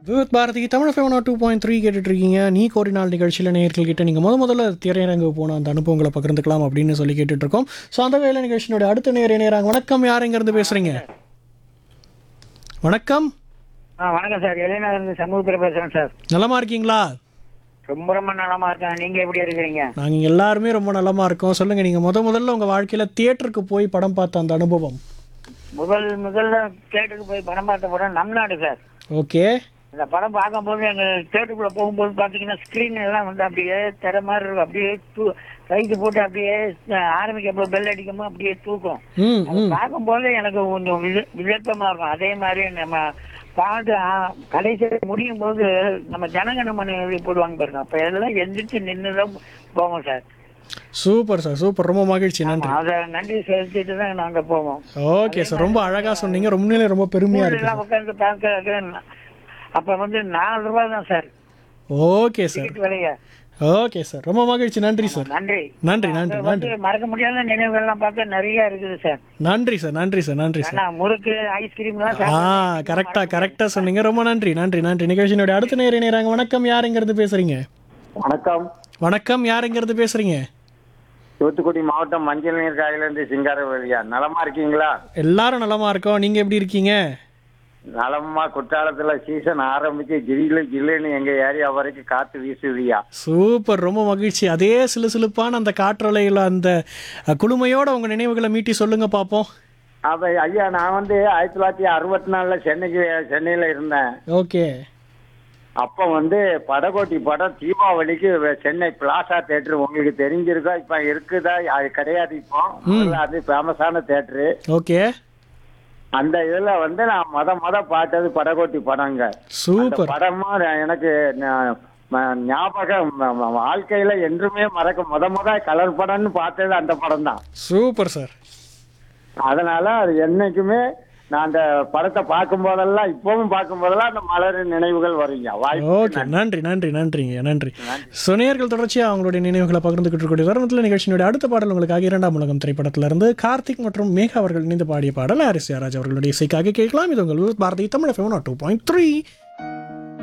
with Bharathi Tamil ஃபேவனா two point three இருக்கீங்க நீ கோரி நாள் நிகழ்ச்சியில் நேயர்கள் கிட்ட நீங்கள் முத முதல்ல திரையரங்கு போன அந்த அனுபவங்களை பகிர்ந்துக்கலாம் அப்படின்னு சொல்லி கேட்டுட்டு இருக்கோம் ஸோ அந்த வேலை நிகழ்ச்சியோட அடுத்த நேர நேராங்க வணக்கம் யார் இருந்து பேசுறீங்க வணக்கம் ஆ வணக்கம் சார் இளைஞர் சமூகத்தில் பேசுறேன் சார் நலமா இருக்கீங்களா ரொம்ப ரொம்ப நலமா இருக்கேன் நீங்க எப்படி இருக்கிறீங்க நாங்கள் எல்லாருமே ரொம்ப நலமா இருக்கோம் சொல்லுங்க நீங்க முத முதல்ல உங்க வாழ்க்கையில தியேட்டருக்கு போய் படம் பார்த்த அந்த அனுபவம் முதல் முதல்ல தேட்டருக்கு போய் படம் பார்த்த படம் நம் நாடு சார் ஓகே இந்த படம் பார்க்கும்போது எங்க தேட்டருக்குள்ள போகும்போது பாத்தீங்கன்னா ஸ்கிரீன் எல்லாம் வந்து அப்படியே திற மாதிரி இருக்கும் அப்படியே தூ கைக்கு போட்டு அப்படியே ஆரம்பிக்க பெல் அடிக்கும்போது அப்படியே தூக்கும் ம் அது ம் பார்க்கும்போது எனக்கு கொஞ்சம் வித- விதர்ப்பமா இருக்கும் அதே மாதிரி நம்ம பாட்டு ஆ, கடைசியில் முடியும் போது நம்ம ஜனகணமனை எழுதி போடுவாங்க பாருங்க அப்ப எல்லாம் எந்திரிச்சு நின்று தான் போவோம் சார் சூப்பர் சார் சூப்பர் ரொம்ப மகிழ்ச்சி நன்றி அதை நன்றி செலுத்திட்டு தான் நாங்க போவோம் ஓகே சார் ரொம்ப அழகா சொன்னீங்க ரொம்ப உண்மையிலே ரொம்ப பெருமையா இருக்கு எல்லாம் உட்காந்து பார்க்க அப்ப வந்து நாலு ரூபாய் தான் சார் ஓகே சார் டிக்கெட் விலைய ஓகே சார் ரொம்ப மகிழ்ச்சி நன்றி சார் நன்றி நன்றி நன்றி அது வந்து மறக்க முடியாத நினைவுகள்லாம் பார்க்க நிறைய இருக்குது சார் நன்றி சார் நன்றி சார் நன்றி சார் ஆனா முறுக்கு ஐஸ்கிரீம்லாம் ஆ கரெக்டா கரெக்டா சொன்னீங்க ரொம்ப நன்றி நன்றி நன்றி நிகழ்ச்சியினுடைய அடுத்த நேரம் நேராங்க வணக்கம் யாருங்கிறது பேசுறீங்க வணக்கம் வணக்கம் யாருங்கிறது பேசுறீங்க தூத்துக்குடி மாவட்டம் மஞ்சள் நீர் காயிலிருந்து சிங்காரவேலியா நலமா இருக்கீங்களா எல்லாரும் நலமா இருக்கோம் நீங்க எப்படி இருக்கீங்க நலமா குற்றாலத்துல சீசன் ஆரம்பிச்சு ஜில்லு ஜில்லுன்னு எங்க ஏரியா வரைக்கும் காத்து வீசுதியா சூப்பர் ரொம்ப மகிழ்ச்சி அதே சிலுசிலுப்பான அந்த காற்றலையில் அந்த அஹ், குளுமையோட உங்க நினைவுகளை மீட்டி சொல்லுங்க பாப்போம் அப்ப ஐயா நான் வந்து ஆயிரத்தி தொள்ளாயிரத்தி அறுபத்தி நாலுல சென்னைக்கு சென்னையில இருந்தேன் ஓகே அப்ப வந்து படகோட்டி படம் தீபாவளிக்கு வெ- சென்னை பிளாசா தேட்டர் உங்களுக்கு தெரிஞ்சிருக்கா இப்ப இருக்குதா அது கிடையாது இப்போ முதல்ல அது ஃபேமஸான தேட்டரு ஓகே அந்த இதுல வந்து நான் மொத மொத பார்த்தது படகோட்டி படங்க அந்த சூப்பர் படமா எனக்கு ந- ம- ஞாபகம் ம- ம- வாழ்க்கையில என்றுமே மறக்க முத முத கலர் படம்னு பார்த்தது அந்த படம் தான் சூப்பர் சார் அதனால அது என்னைக்குமே நான் அந்த படத்தை பார்க்கும் போதெல்லாம் இப்பவும் பார்க்கும் போதெல்லாம் அந்த மலர் நினைவுகள் வருங்க வாய்ப்பு ஓகே நன்றி நன்றி நன்றிங்க நன்றி சுனையர்கள் தொடர்ச்சியாக அவங்களுடைய நினைவுகளை பகிர்ந்துகிட்டு இருக்கக்கூடிய தருணத்தில் நிகழ்ச்சியினுடைய அடுத்த பாடல் உங்களுக்காக இரண்டாம் உலகம் திரைப்படத்திலிருந்து கார்த்திக் மற்றும் மேகா அவர்கள் இணைந்து பாடிய பாடல் ஹாரிஸ் யாராஜ் அவர்களுடைய இசைக்காக கேட்கலாம் இது உங்கள் Bharathi Tamil two point three